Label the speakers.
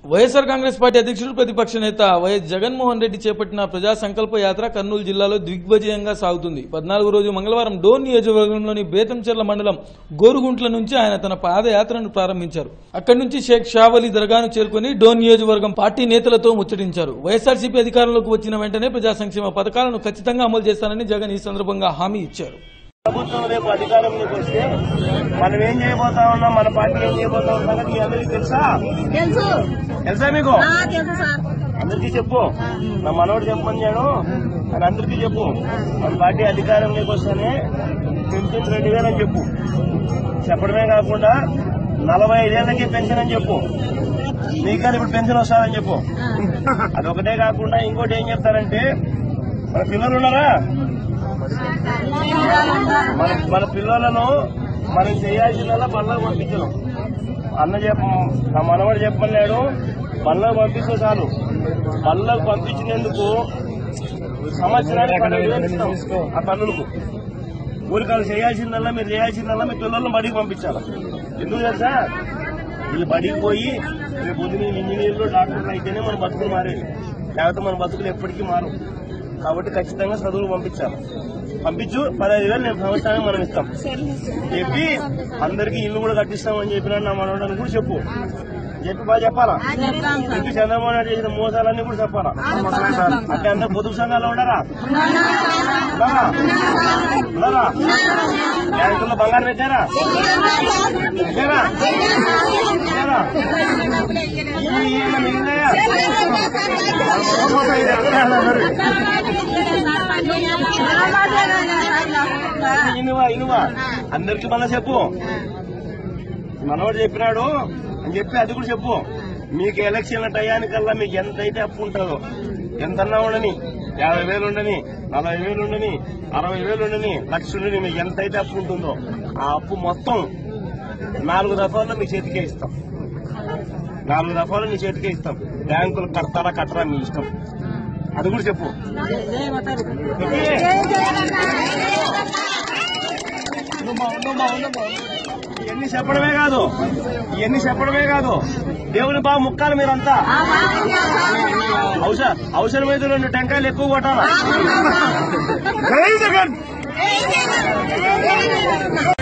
Speaker 1: YSR Congress party అధ్యక్షుడు ప్రతిపక్ష నేత వైఎస్ జగన్మోహన్ రెడ్డి చేపట్టిన ప్రజా సంకల్ప యాత్ర కర్నూలు జిల్లాలో దిగ్విజయంగా సాగుతుంది పద్నాలుగు రోజు మంగళవారం డోన్ నియోజకవర్గంలోని బేతంచెర్ల మండలం గోరుగుంట్ల నుంచి ఆయన తన పాదయాత్రను ప్రారంభించారు అక్కడి నుంచి షేక్ షావలి దర్గాను చేరుకుని డోన్ నియోజకవర్గం పార్టీ నేతలతో ముచ్చటించారు వైఎస్ఆర్సీపీ అధికారంలోకి వచ్చిన వెంటనే ప్రజా సంక్షేమ పథకాలను ఖచ్చితంగా అమలు చేస్తానని జగన్ ఈ సందర్భంగా హామీ ఇచ్చారు
Speaker 2: ప్రభుత్వం రేపు అధికారంలోకి వస్తే మనం ఏం చేయబోతా ఉన్నాం మన పార్టీ ఏం చేయబోతా ఉన్నాం సంగతి మీ అందరికీ తెలుసా
Speaker 3: తెలుసు
Speaker 2: తెలుసా మీకు
Speaker 3: ఆ, తెలుసు సార్
Speaker 2: అందరికీ చెప్పు నా మనోడు చెప్పమన్నాడు అని అందరికీ చెప్పు మన పార్టీ అధికారంలోకి వస్తేనే పెన్షన్ రెండు వేలని చెప్పు చెప్పడమే కాకుండా నలభై ఐదేళ్లకి పెన్షన్ అని చెప్పు నీకని ఇప్పుడు పెన్షన్ వస్తుందని చెప్పు అదొకటే కాకుండా ఇంకోటి ఏం చెప్తారంటే మన పిల్లలు ఉన్నారా మన మన పిల్లలను మనం చేయాల్సిందల్లా బళ్ళకు పంపించడం అన్న చెప్ప నా మనవాడు చెప్పమన్నాడు బళ్ళకు పంపిస్తే చాలు బళ్ళకు పంపించినందుకు సంవత్సరానికి పన్నెండు వేలు ఇస్తాం ఆ పనులకు ఊరికాలు చేయాల్సిందల్లా మీరు చేయాల్సిందల్లా మీ పిల్లలను బడికి పంపించాలి ఎందుకు తెలుసా వీళ్ళు బడికి పోయి రేపు పొద్దున ఇంజనీర్లు డాక్టర్లు అయితేనే మన బతుకులు మారేది లేకపోతే మన బతుకులు ఎప్పటికీ మారు కాబట్టి ఖచ్చితంగా చదువులు పంపించాలి పంపించు పదహైదు వేలు నేను సంవత్సరానికి మనం ఇస్తాం చెప్పి అందరికీ ఇల్లు కూడా కట్టిస్తామని చెప్పినా నా మనవడని కూడా చెప్పు చెప్పి బాగా చెప్పాలా
Speaker 3: చెప్తాం సార్
Speaker 2: చెప్పి చంద్రబాబు నాయుడు చేసిన మోసాలన్నీ కూడా చెప్పాలా అంటే అందరు పొదుపు సంఘాలు ఉండరా ఉన్నారా? ఉన్నారా బ్యాంకుల్లో బంగారం పెట్టారా పెట్టారా పెట్టారా ఇవి ఏమైనా మిగిలినాయా? ఇది అంతా మరి. ఇనువా ఇనువా అందరికి మళ్ళా చెప్పు మనోడు చెప్పినాడు అని చెప్పి అది కూడా చెప్పు మీకు ఎలక్షన్ల టయానికల్లా మీకు ఎంత అయితే అప్పు ఉంటుందో ఎంతన్నా ఉండని యాభై వేలు ఉండని నలభై వేలు ఉండని అరవై వేలు ఉండని లక్ష ఉండని మీకు ఎంత అయితే అప్పు ఉంటుందో ఆ అప్పు మొత్తం నాలుగు దఫాల్లో మీ చేతికే ఇస్తాం నాలుగు దఫాలు మీ చేతికే ఇస్తాం బ్యాంకులు కడతారా కట్టరా మీ ఇష్టం అది కూడా చెప్పు చెప్పి ఇవన్నీ చెప్పడమే కాదు ఇవన్నీ చెప్పడమే కాదు దేవుని బాగా ముక్కాలి మీరంతా అవసరం అవసరమైతే రెండు టెంకాయలు ఎక్కువ కొట్టాలా జై జగన్